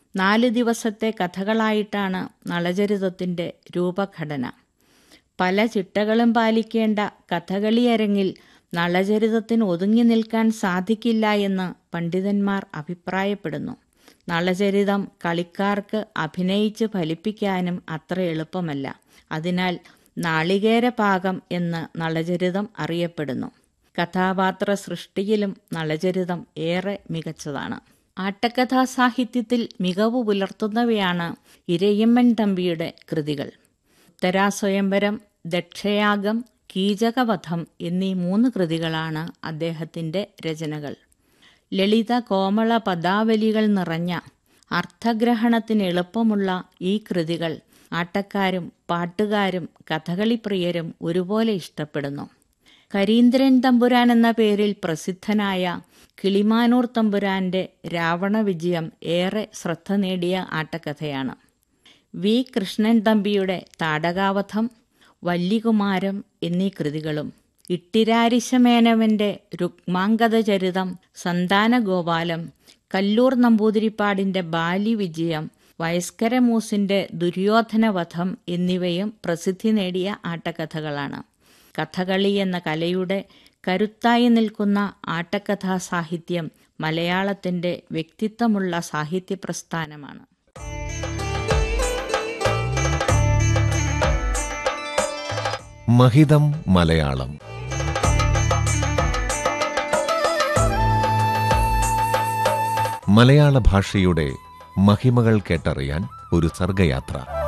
നാല് ദിവസത്തെ കഥകളായിട്ടാണ് നളചരിതത്തിൻ്റെ രൂപഘടന പല ചിട്ടകളും പാലിക്കേണ്ട കഥകളി അരങ്ങിൽ നളചരിതത്തിന് ഒതുങ്ങി നിൽക്കാൻ സാധിക്കില്ല എന്ന് പണ്ഡിതന്മാർ അഭിപ്രായപ്പെടുന്നു നളചരിതം കളിക്കാർക്ക് അഭിനയിച്ച് ഫലിപ്പിക്കാനും അത്ര എളുപ്പമല്ല അതിനാൽ നാളികേരപാകം എന്ന് നളചരിതം അറിയപ്പെടുന്നു കഥാപാത്ര സൃഷ്ടിയിലും നളചരിതം ഏറെ മികച്ചതാണ് ആട്ടക്കഥാ സാഹിത്യത്തിൽ മികവ് പുലർത്തുന്നവയാണ് ഇരയമ്മൻ തമ്പിയുടെ കൃതികൾ ഉത്തരാസ്വയംവരം ദക്ഷയാഗം കീചകവധം എന്നീ മൂന്ന് കൃതികളാണ് അദ്ദേഹത്തിൻ്റെ രചനകൾ ലളിത കോമള പദാവലികൾ നിറഞ്ഞ അർത്ഥഗ്രഹണത്തിന് എളുപ്പമുള്ള ഈ കൃതികൾ ആട്ടക്കാരും പാട്ടുകാരും കഥകളിപ്രിയരും ഒരുപോലെ ഇഷ്ടപ്പെടുന്നു കരീന്ദ്രൻ തമ്പുരാൻ എന്ന പേരിൽ പ്രസിദ്ധനായ കിളിമാനൂർ തമ്പുരാന്റെ രാവണ വിജയം ഏറെ ശ്രദ്ധ നേടിയ ആട്ടക്കഥയാണ് വി കൃഷ്ണൻ തമ്പിയുടെ താടകാവധം വല്ലികുമാരം എന്നീ കൃതികളും ഇട്ടിരാരിശമേനവന്റെ രുക്മാംഗതചരിതം സന്താനഗോപാലം കല്ലൂർ നമ്പൂതിരിപ്പാടിന്റെ ബാലി വിജയം വയസ്കരമൂസിന്റെ ദുര്യോധനവധം എന്നിവയും പ്രസിദ്ധി നേടിയ ആട്ടക്കഥകളാണ് കഥകളി എന്ന കലയുടെ കരുത്തായി നിൽക്കുന്ന ആട്ടക്കഥാ സാഹിത്യം മലയാളത്തിന്റെ വ്യക്തിത്വമുള്ള സാഹിത്യ പ്രസ്ഥാനമാണ് മഹിതം മലയാളം മലയാള ഭാഷയുടെ മഹിമകൾ കേട്ടറിയാൻ ഒരു സർഗയാത്ര